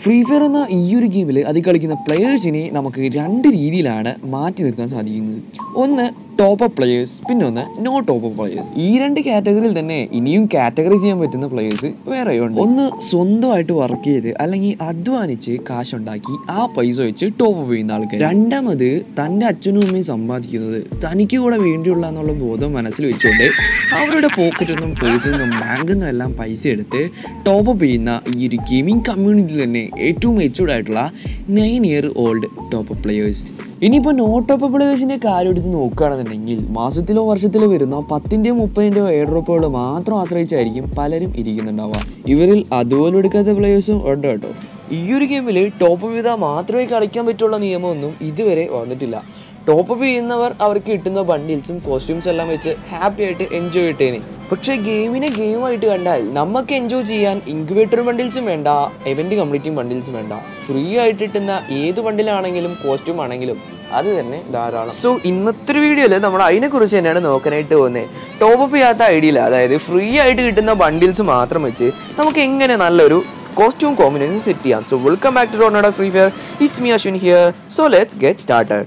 free fire എന്ന ഈ ഒരു ഗെയിമിൽ അത് കളിക്കുന്ന പ്ലെയേഴ്സിനെ നമുക്ക് രണ്ട് രീതിയിലാണ് മാറ്റി നിർത്താൻ സാധിക്കുന്നത് ഒന്ന് ടോപ്പ് അപ്പ് പ്ലെയേഴ്സ് പിന്നെ ഒന്ന് നോ ടോപ്പ് അപ്പ് പ്ലെയേഴ്സ് ഈ രണ്ട് കാറ്റഗറിയിൽ തന്നെ ഇനിയും കാറ്റഗറൈസ് ചെയ്യാൻ പറ്റുന്ന പ്ലെയേഴ്സ് വേറെ ഉണ്ട് ഒന്ന് സ്വന്തമായിട്ട് വർക്ക് ചെയ്ത് അല്ലെങ്കിൽ അധ്വാനിച്ച് കാശുണ്ടാക്കി ആ പൈസ വെച്ച് ടോപ്പ് അപ്പ് ചെയ്യുന്ന ആൾക്കാർ രണ്ടാമത് തൻ്റെ അച്ഛനും അമ്മയും സമ്പാദിക്കുന്നത് തനിക്ക് കൂടെ വേണ്ടിയുള്ള എന്നുള്ള ബോധം മനസ്സിൽ വെച്ചുകൊണ്ട് അവരുടെ പോക്കറ്റിൽ നിന്നും പേഴ്സിൽ നിന്നും ബാങ്കിൽ നിന്നും എല്ലാം പൈസ എടുത്ത് ടോപ്പ് അപ്പ് ചെയ്യുന്ന ഈ ഒരു ഗെയിമിംഗ് കമ്മ്യൂണിറ്റിയിൽ തന്നെ ഏറ്റവും മെച്ചൂർഡ് ആയിട്ടുള്ള nine year old top up players ഇനിയിപ്പോൾ നോ ടോപ്പ് പ്ലെയേഴ്സിൻ്റെ കാര്യം എടുത്ത് നോക്കുകയാണെന്നുണ്ടെങ്കിൽ മാസത്തിലോ വർഷത്തിലോ വരുന്ന പത്തിൻ്റെയോ മുപ്പതിൻ്റെയോ എയർ ഡ്രോപ്പുകൾ മാത്രം ആശ്രയിച്ചായിരിക്കും പലരും ഇരിക്കുന്നുണ്ടാവുക ഇവരിൽ അതുപോലും എടുക്കാത്ത പ്ലെയേഴ്സും ഉണ്ട് കേട്ടോ ഈ ഒരു ഗെയിമിൽ ടോപ്പ് ചെയ്താൽ മാത്രമേ കളിക്കാൻ പറ്റുള്ള നിയമമൊന്നും ഇതുവരെ വന്നിട്ടില്ല ടോപ്പ് അപ്പ് ചെയ്യുന്നവർ അവർക്ക് കിട്ടുന്ന ബണ്ടിൽസും കോസ്റ്റ്യൂംസ് എല്ലാം വെച്ച് ഹാപ്പി ആയിട്ട് എൻജോയ് ചെയ്തേനെ പക്ഷേ ഗെയിമിനെ ഗെയിമായിട്ട് കണ്ടാൽ നമുക്ക് എൻജോയ് ചെയ്യാൻ ഇൻക്യുബേറ്റർ ബണ്ടിൽസും വേണ്ട എവൻറ്റ് കംപ്ലീറ്റിംഗ് ബണ്ടിൽസും വേണ്ട ഫ്രീ ആയിട്ട് കിട്ടുന്ന ഏത് ബണ്ടിലാണെങ്കിലും കോസ്റ്റ്യൂം ആണെങ്കിലും അത് തന്നെ ധാരാളം സോ ഇന്നത്തെ ഒരു വീഡിയോയിൽ നമ്മൾ അതിനെക്കുറിച്ച് തന്നെയാണ് നോക്കാനായിട്ട് പോകുന്നത് ടോപ്പ് അപ്പ് ചെയ്യാത്ത ഐഡിയയില്ല അതായത് ഫ്രീ ആയിട്ട് കിട്ടുന്ന ബണ്ടിൽസ് മാത്രം വെച്ച് നമുക്ക് എങ്ങനെ നല്ലൊരു കോസ്റ്റ്യൂം കോമ്പിനേഷൻ സെറ്റ് ചെയ്യാം സോ വെൽക്കം ബാക്ക് ടു റോണോഡ free fire it's me Ashwin here so let's get started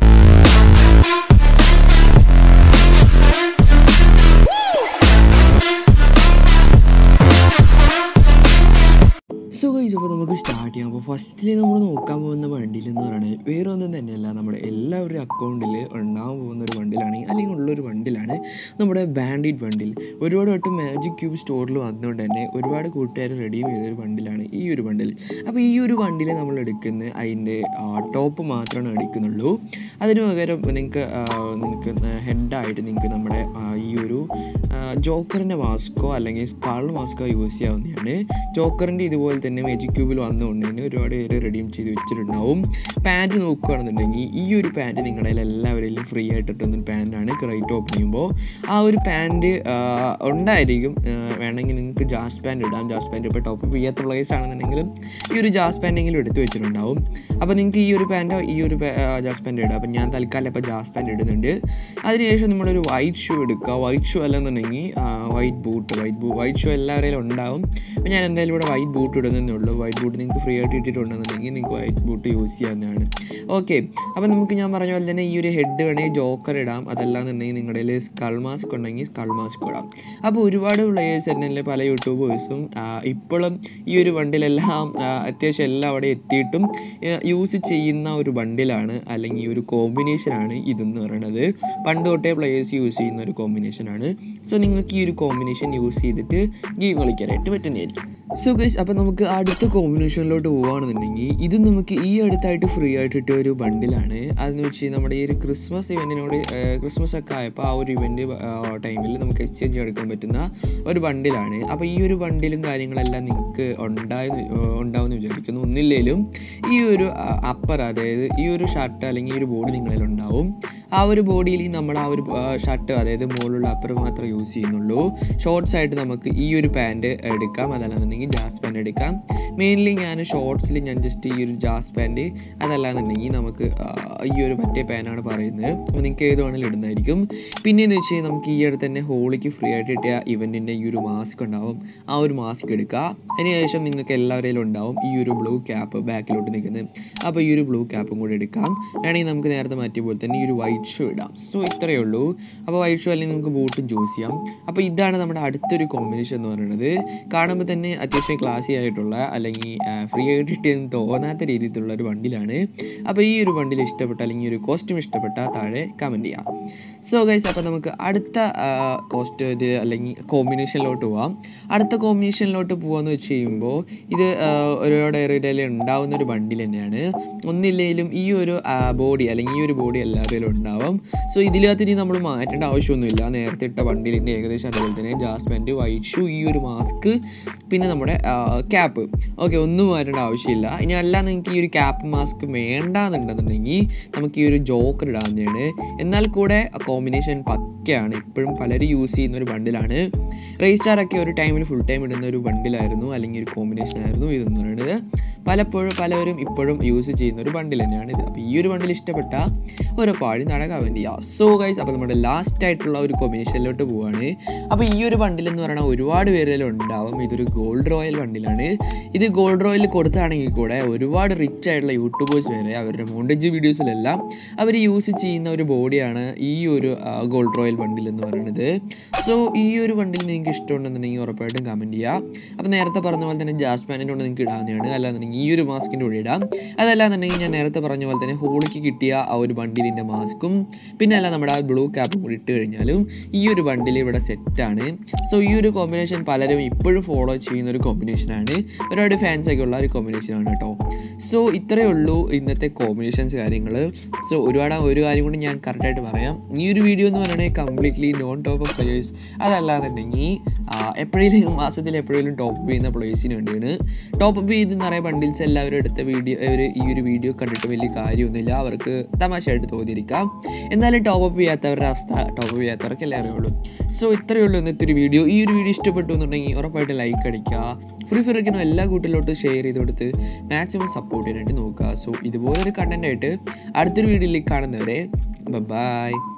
so guys അപ്പോൾ നമുക്ക് സ്റ്റാർട്ട് ചെയ്യാം അപ്പോൾ ഫസ്റ്റിൽ നമ്മൾ നോക്കാൻ പോകുന്ന ബണ്ടിൽ എന്ന് പറയുന്നത് വേറെ ഒന്നും തന്നെയല്ല നമ്മുടെ എല്ലാവരുടെ അക്കൗണ്ടിൽ ഉണ്ടാകാൻ പോകുന്ന ഒരു ബണ്ടിലാണ് അല്ലെങ്കിൽ ഉള്ളൊരു ബണ്ടിലാണ് നമ്മുടെ ബാൻഡിറ്റ് ബണ്ടിൽ ഒരുപാട് വട്ടം മാജിക് ക്യൂബ് സ്റ്റോറിൽ വന്നുകൊണ്ട് തന്നെ ഒരുപാട് കൂട്ടുകാർ റെഡീം ചെയ്തൊരു ബണ്ടിലാണ് ഈ ഒരു ബണ്ടിൽ അപ്പോൾ ഈ ഒരു ബണ്ടിൽ നമ്മൾ എടുക്കുന്ന അതിൻ്റെ ടോപ്പ് മാത്രമാണ് എടുക്കുന്നുള്ളൂ അതിന് പകരം നിങ്ങൾക്ക് നിങ്ങൾക്ക് ഹെഡായിട്ട് നിങ്ങൾക്ക് നമ്മുടെ ആ, ഈ ഒരു ജോക്കറിൻ്റെ മാസ്കോ അല്ലെങ്കിൽ സ്കാൾ മാസ്കോ യൂസ് ചെയ്യാവുന്നതാണ് ജോക്കറിൻ്റെ ഇതുപോലെ തന്നെ മാജിക് ക്യൂബിൽ വന്നുകൊണ്ട് തന്നെ ഒരുപാട് പേര് റെഡീം ചെയ്ത് വെച്ചിട്ടുണ്ടാവും പാൻറ്റ് നോക്കുകയാണെന്നുണ്ടെങ്കിൽ ഈ ഒരു പാൻറ്റ് നിങ്ങളുടെ കയ്യിൽ എല്ലാവരെയും ഫ്രീ ആയിട്ട് കിട്ടുന്ന പാൻറ്റാണ് ക്രൈറ്റ് ഓപ്പൺ ചെയ്യുമ്പോൾ ആ ഒരു പാൻറ്റ് ഉണ്ടായിരിക്കും ആ, വേണമെങ്കിൽ നിങ്ങൾക്ക് ജാസ് പാൻറ്റ് ഇടാം ജാസ് പാൻറ്റ് ഇപ്പോൾ ടോപ്പ് ചെയ്യാത്ത പ്ലേസ് ആണെന്നുണ്ടെങ്കിലും ഈ ഒരു ജാസ് പാൻറ്റെങ്കിലും എടുത്ത് വെച്ചിട്ടുണ്ടാവും അപ്പോൾ നിങ്ങൾക്ക് ഈ ഒരു പാൻറ്റോ ഈ ഒരു പാ- ആ, ജാസ് പാൻറ്റ് ഇടാം അപ്പോൾ ഞാൻ തൽക്കാലം ഇപ്പോൾ ജാസ് പാൻറ്റ് ഇടുന്നുണ്ട് അതിനുശേഷം നമ്മളൊരു വൈറ്റ് ഷൂ എടുക്കുക വൈറ്റ് ഷൂ അല്ലെന്നുണ്ടെങ്കിൽ വൈറ്റ് ബൂട്ട് വൈറ്റ് ബൂ വൈറ്റ് ഷൂ എല്ലാവരെയും ഉണ്ടാവും അപ്പോൾ ഞാൻ എന്തായാലും ഇവിടെ വൈറ്റ് ബൂട്ട് ഇടുന്നതേ ഉള്ളൂ വൈറ്റ് ബൂട്ട് നിങ്ങൾക്ക് ഫ്രീ ആയിട്ട് ഇട്ടിട്ടുണ്ടെന്നുണ്ടെങ്കിൽ നിങ്ങൾക്ക് വൈറ്റ് ബൂട്ട് യൂസ് ചെയ്യാവുന്നതാണ് ഓക്കെ അപ്പോൾ നമുക്ക് ഞാൻ പറഞ്ഞ പോലെ തന്നെ ഈ ഒരു ഹെഡ് വേണമെങ്കിൽ ജോക്കർ ഇടാം അതല്ലാന്നുണ്ടെങ്കിൽ നിങ്ങളുടെ കയ്യിൽ സ്കൾ മാസ്ക് ഉണ്ടെങ്കിൽ സ്കൾ മാസ്ക് ഇടാം അപ്പോൾ ഒരുപാട് പ്ലേയേഴ്സ് തന്നെ പല യൂട്യൂബേഴ്സും ഇപ്പോഴും ഈ ഒരു ബണ്ടിലെല്ലാം ആ, അത്യാവശ്യം എല്ലാം അവിടെ എത്തിയിട്ടും യൂസ് ചെയ്യുന്ന ഒരു ബണ്ടിലാണ് അല്ലെങ്കിൽ ഈ ഒരു കോമ്പിനേഷനാണ് ഇതെന്ന് പറയുന്നത് പണ്ട് തൊട്ടേ പ്ലേയേഴ്സ് യൂസ് ചെയ്യുന്ന ഒരു കോമ്പിനേഷനാണ് സോ നിങ്ങൾക്ക് ഈ ഒരു കോമ്പിനേഷൻ യൂസ് ചെയ്തിട്ട് ഗെയിം കളിക്കാനായിട്ട് പറ്റുന്നതായിരിക്കും സോ ഗൈസ് അപ്പോൾ നമുക്ക് അടുത്ത കോമ്പിനേഷനിലോട്ട് പോവുകയാണെന്നുണ്ടെങ്കിൽ ഇത് നമുക്ക് ഈ അടുത്തായിട്ട് ഫ്രീ ആയിട്ട് കിട്ടിയ ഒരു ബണ്ടിലാണ് അതെന്ന് വെച്ച് നമ്മുടെ ഈ ഒരു ക്രിസ്മസ് ഇവൻറ്റിനോട് ക്രിസ്മസ് ഒക്കെ ആയപ്പോൾ ആ ഒരു ഇവൻറ്റ് ടൈമിൽ നമുക്ക് എക്സ്ചേഞ്ച് എടുക്കാൻ പറ്റുന്ന ഒരു ബണ്ടിലാണ് അപ്പോൾ ഈ ഒരു ബണ്ടിലും കാര്യങ്ങളെല്ലാം നിങ്ങൾക്ക് ഉണ്ടായി ഉണ്ടാവുമെന്ന് വിചാരിക്കുന്നു ഒന്നില്ലേലും ഈ ഒരു അപ്പർ അതായത് ഈ ഒരു ഷർട്ട് അല്ലെങ്കിൽ ഈ ഒരു ബോഡി നിങ്ങളിൽ ഉണ്ടാവും ആ ഒരു ബോഡിയിൽ നമ്മൾ ആ ഒരു ഷർട്ട് അതായത് മുകളിലുള്ള അപ്പർ മാത്രമേ യൂസ് ചെയ്യുന്നുള്ളൂ ഷോർട്സ് ആയിട്ട് നമുക്ക് ഈ ഒരു പാൻറ് എടുക്കാം അതല്ലാന്നുണ്ടെങ്കിൽ ജാസ് പാൻറ് എടുക്കാം മെയിൻലി ഞാൻ ഷോർട്സിൽ ഞാൻ ജസ്റ്റ് ഈ ഒരു ജാസ് പാൻറ് അതല്ലാന്നുണ്ടെങ്കിൽ നമുക്ക് ആ, ഈ ഒരു മറ്റേ പാനാണ് പറയുന്നത് അപ്പോൾ നിങ്ങൾക്ക് ഏത് വേണമെങ്കിലും ഇടുന്നതായിരിക്കും പിന്നെയെന്ന് വെച്ച് കഴിഞ്ഞാൽ നമുക്ക് ഈ അടുത്ത് തന്നെ ഹോളിക്ക് ഫ്രീ ആയിട്ട് കിട്ടിയ ഇവൻറ്റിൻ്റെ ഈ ഒരു മാസ്ക് ഉണ്ടാവും ആ ഒരു മാസ്ക് എടുക്കുക അതിനുശേഷം നിങ്ങൾക്ക് എല്ലാവരെയും ഉണ്ടാവും ഈ ഒരു ബ്ലൂ ക്യാപ്പ് ബാക്കിലോട്ട് നിൽക്കുന്നത് അപ്പോൾ ഈ ഒരു ബ്ലൂ ക്യാപ്പും കൂടി എടുക്കാം വേണമെങ്കിൽ നമുക്ക് നേരത്തെ മാറ്റിയ പോലെ തന്നെ ഈ ഒരു വൈറ്റ് ഷൂ ഇടാം സോ ഇത്രയേ ഉള്ളൂ അപ്പോൾ വൈറ്റ് ഷൂ അല്ലെങ്കിൽ നമുക്ക് ബൂട്ടും ചൂസ് ചെയ്യാം അപ്പോൾ ഇതാണ് നമ്മുടെ അടുത്തൊരു കോമ്പിനേഷൻ എന്ന് പറയുന്നത് കാണുമ്പോൾ തന്നെ അത്യാവശ്യം ക്ലാസി ആയിട്ടുള്ള അല്ലെങ്കിൽ ഫ്രീ ആയിട്ട് കിട്ടിയെന്ന് തോന്നാത്ത രീതിയിലുള്ള ഒരു വണ്ടിയിലാണ് അപ്പോൾ ഈ ഒരു വണ്ടിയിൽ ഇഷ്ടപ്പെട്ട അല്ലെങ്കിൽ ഈ ഒരു കോസ്റ്റ്യൂം ഇഷ്ടപ്പെട്ട താഴെ കമൻറ്റ് ചെയ്യാം സോ ഗൈസ് അപ്പോൾ നമുക്ക് അടുത്ത കോസ്റ്റ് ഇത് അല്ലെങ്കിൽ കോമ്പിനേഷനിലോട്ട് പോവാം അടുത്ത കോമ്പിനേഷനിലോട്ട് പോകാമെന്ന് വെച്ച് കഴിയുമ്പോൾ ഇത് ആ, ഒരുപാട് ഏരിയയിൽ ഉണ്ടാവുന്ന ഒരു ബണ്ടിൽ തന്നെയാണ് ഒന്നില്ലെങ്കിലും ഈ ഒരു ബോഡി അല്ലെങ്കിൽ ഈ ഒരു ബോഡി എല്ലാവരിലും ഉണ്ടാവും സോ ഇതിനകത്ത് ഇനി നമ്മൾ മാറ്റേണ്ട ആവശ്യമൊന്നുമില്ല നേരത്തെ ഇട്ട ബണ്ടിലിൻ്റെ ഏകദേശം അതുപോലെ തന്നെ ജാസ്മെൻറ്റ് വൈറ്റ് ഷൂ ഈ ഒരു മാസ്ക് പിന്നെ നമ്മുടെ ക്യാപ്പ് ഓക്കെ ഒന്നും മാറ്റേണ്ട ആവശ്യമില്ല ഇനി അല്ല നിങ്ങൾക്ക് ഈ ഒരു ക്യാപ്പ് മാസ്ക് വേണ്ടാന്നുണ്ടെന്നുണ്ടെങ്കിൽ നമുക്ക് ഈ ഒരു ജോക്കർ ഇടാവുന്നതാണ് എന്നാൽ കൂടെ കോമ്പിനേഷൻ പക്കയാണ് ഇപ്പോഴും പലരും യൂസ് ചെയ്യുന്ന ഒരു ബണ്ടിലാണ് റേസ്റ്റാർ ഒക്കെ ഒരു ടൈമിൽ ഫുൾ ടൈം ഇടുന്ന ഒരു ബണ്ടിലായിരുന്നു അല്ലെങ്കിൽ ഒരു കോമ്പിനേഷൻ ആയിരുന്നു ഇതെന്ന് പറയുന്നത് പലപ്പോഴും പലവരും ഇപ്പോഴും യൂസ് ചെയ്യുന്ന ഒരു ബണ്ടിൽ തന്നെയാണ് ഇത് അപ്പോൾ ഈ ഒരു ബണ്ടിൽ ഇഷ്ടപ്പെട്ട ഒരു പാടി നട കമൻറ്റ് ചെയ്യുക സോ ഗൈസ് അപ്പോൾ നമ്മുടെ ലാസ്റ്റ് ആയിട്ടുള്ള ഒരു കോമ്പിനേഷനിലോട്ട് പോവുകയാണ് അപ്പോൾ ഈ ഒരു ബണ്ടിൽ എന്ന് പറയുന്നത് ഒരുപാട് പേരിൽ ഉണ്ടാവും ഇതൊരു ഗോൾഡ് റോയൽ ബണ്ടിലാണ് ഇത് ഗോൾഡ് റോയൽ കൊടുത്താണെങ്കിൽ കൂടെ ഒരുപാട് റിച്ച് ആയിട്ടുള്ള യൂട്യൂബേഴ്സ് വരെ അവരുടെ മോണ്ടേജ് വീഡിയോസിലെല്ലാം അവർ യൂസ് ചെയ്യുന്ന ഒരു ബോഡിയാണ് ഈ ഒരു ഗോൾഡ് റോയൽ ബണ്ടിൽ എന്ന് പറയുന്നത് സോ ഈ ഒരു ബണ്ടിൽ നിങ്ങൾക്ക് ഇഷ്ടമുണ്ടെന്നുണ്ടെങ്കിൽ ഉറപ്പായിട്ടും കമൻറ്റ് ചെയ്യുക അപ്പോൾ നേരത്തെ പറഞ്ഞ പോലെ തന്നെ ജാസ്മാനിൻ്റെ കൊണ്ട് നിങ്ങൾക്ക് ഇടാവുന്നതാണ് അല്ലാന്നുണ്ടെങ്കിൽ ഈ ഒരു മാസ്കിൻ്റെ കൂടെ ഇടാം അതല്ലാന്നുണ്ടെങ്കിൽ ഞാൻ നേരത്തെ പറഞ്ഞ പോലെ തന്നെ ഹോളിക്ക് കിട്ടിയ ആ ഒരു ബണ്ടിലിൻ്റെ മാസ്കും പിന്നെ അല്ല നമ്മുടെ ആ ബ്ലൂ ക്യാപ്പും കൂടി ഇട്ട് കഴിഞ്ഞാലും ഈ ഒരു ബണ്ടിൽ ഇവിടെ സെറ്റാണ് സോ ഈ ഒരു കോമ്പിനേഷൻ പലരും ഇപ്പോഴും ഫോളോ ചെയ്യുന്ന ഒരു കോമ്പിനേഷനാണ് ഒരുപാട് ഫാൻസ് ഒക്കെ ഉള്ള ഒരു കോമ്പിനേഷനാണ് കേട്ടോ സോ ഇത്രയേ ഉള്ളൂ ഇന്നത്തെ കോമ്പിനേഷൻസ് കാര്യങ്ങൾ സോ ഒരുപാട് ഒരു കാര്യം കൂടി ഞാൻ കറക്റ്റായിട്ട് പറയാം ഈ ഒരു വീഡിയോ എന്ന് പറയുന്നത് completely non top of players അതല്ലാന്നുണ്ടെങ്കിൽ എപ്പോഴേലും മാസത്തിൽ എപ്പോഴേലും ടോപ്പ് ചെയ്യുന്ന പ്ലേയേഴ്സിന് വേണ്ടിയാണ് ടോപ്പ് അപ്പ് ചെയ്ത് നിറയെ ബണ്ടിൽസ് എല്ലാവരും എടുത്ത വീഡിയോ അവർ ഈ ഒരു വീഡിയോ കണ്ടിട്ട് വലിയ കാര്യമൊന്നുമില്ല അവർക്ക് തമാശയായിട്ട് തോന്നിയിരിക്കാം എന്നാലും ടോപ്പ് അപ്പ് ചെയ്യാത്തവരുടെ അവസ്ഥ ടോപ്പ് അപ്പ് ചെയ്യാത്തവർക്ക് എല്ലാം അറിയുള്ളൂ സോ ഇത്രയേ ഉള്ളൂ ഇന്നത്തെ ഒരു വീഡിയോ ഈ ഒരു വീഡിയോ ഇഷ്ടപ്പെട്ടു എന്നുണ്ടെങ്കിൽ ഉറപ്പായിട്ട് ലൈക്ക് അടിക്കുക ഫ്രീ ഫയർ കളിക്കുന്ന എല്ലാ കൂട്ടിലോട്ട് ഷെയർ ചെയ്ത് കൊടുത്ത് മാക്സിമം സപ്പോർട്ട് ചെയ്യാനായിട്ട് നോക്കുക സോ ഇതുപോലൊരു കണ്ടൻ്റ് ആയിട്ട് അടുത്തൊരു വീഡിയോയിലേക്ക് കാണുന്നവരെ ബൈ